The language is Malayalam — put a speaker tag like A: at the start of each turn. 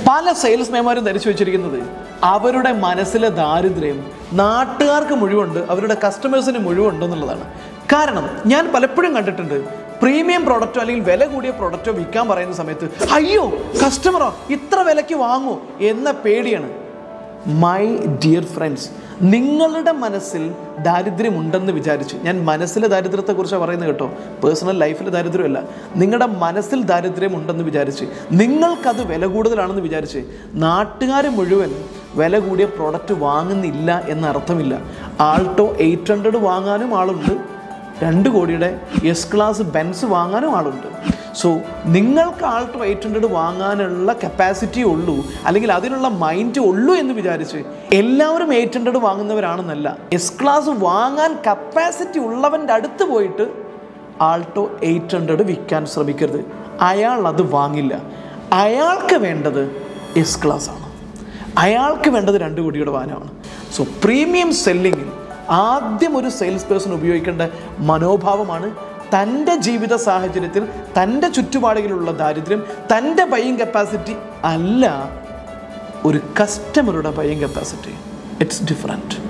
A: പല സെയിൽസ്മാൻമാരും ധരിച്ചു വെച്ചിരിക്കുന്നത് അവരുടെ മനസ്സിലെ ദാരിദ്ര്യം നാട്ടുകാർക്ക് മുഴുവുണ്ട് അവരുടെ കസ്റ്റമേഴ്സിന് മുഴുവുണ്ട് എന്നുള്ളതാണ് കാരണം ഞാൻ പലപ്പോഴും കണ്ടിട്ടുണ്ട് പ്രീമിയം പ്രോഡക്റ്റോ അല്ലെങ്കിൽ വില കൂടിയ പ്രോഡക്റ്റോ വിൽക്കാൻ പറയുന്ന സമയത്ത് അയ്യോ കസ്റ്റമറോ ഇത്ര വിലയ്ക്ക് വാങ്ങൂ എന്ന പേടിയാണ് മൈ ഡിയർ ഫ്രണ്ട്സ് നിങ്ങളുടെ മനസ്സിൽ ദാരിദ്ര്യം ഉണ്ടെന്ന് വിചാരിച്ച് ഞാൻ മനസ്സിലെ ദാരിദ്ര്യത്തെക്കുറിച്ചാണ് പറയുന്നത് കേട്ടോ പേഴ്സണൽ ലൈഫിലെ ദാരിദ്ര്യമല്ല നിങ്ങളുടെ മനസ്സിൽ ദാരിദ്ര്യം ഉണ്ടെന്ന് വിചാരിച്ച് നിങ്ങൾക്കത് വില കൂടുതലാണെന്ന് വിചാരിച്ച് നാട്ടുകാർ മുഴുവൻ വില കൂടിയ പ്രോഡക്റ്റ് വാങ്ങുന്നില്ല എന്ന അർത്ഥമില്ല ആൾട്ടോ എയ്റ്റ് ഹൺഡ്രഡ് വാങ്ങാനും ആളുണ്ട് രണ്ട് കോടിയുടെ എസ് ക്ലാസ് ബെൻസ് വാങ്ങാനും ആളുണ്ട് സോ നിങ്ങൾക്ക് ആൾട്ടോ എയ്റ്റ് ഹൺഡ്രഡ് വാങ്ങാനുള്ള കപ്പാസിറ്റി ഉള്ളൂ അല്ലെങ്കിൽ അതിനുള്ള മൈൻഡ് ഉള്ളൂ എന്ന് വിചാരിച്ച് എല്ലാവരും എയ്റ്റ് ഹൺഡ്രഡ് വാങ്ങുന്നവരാണെന്നല്ല എസ് ക്ലാസ് വാങ്ങാൻ കപ്പാസിറ്റി ഉള്ളവൻ്റെ അടുത്ത് പോയിട്ട് ആൾട്ടോ എയ്റ്റ് ഹൺഡ്രഡ് വിൽക്കാൻ ശ്രമിക്കരുത് അയാൾ അത് വാങ്ങില്ല അയാൾക്ക് വേണ്ടത് എസ് ക്ലാസ് ആണ് അയാൾക്ക് വേണ്ടത് രണ്ട് കോടിയുടെ വാഹനമാണ് സോ പ്രീമിയം സെല്ലിങ്ങിൽ ആദ്യം ഒരു സെയിൽസ് പേഴ്സൺ ഉപയോഗിക്കേണ്ട മനോഭാവമാണ് തൻ്റെ ജീവിത സാഹചര്യത്തിൽ തൻ്റെ ചുറ്റുപാടുകളിലുള്ള ദാരിദ്ര്യം തൻ്റെ ബൈയിങ് കപ്പാസിറ്റി അല്ല ഒരു കസ്റ്റമറുടെ ബൈയിങ് കപ്പാസിറ്റി ഇറ്റ്സ് ഡിഫറെൻറ്റ്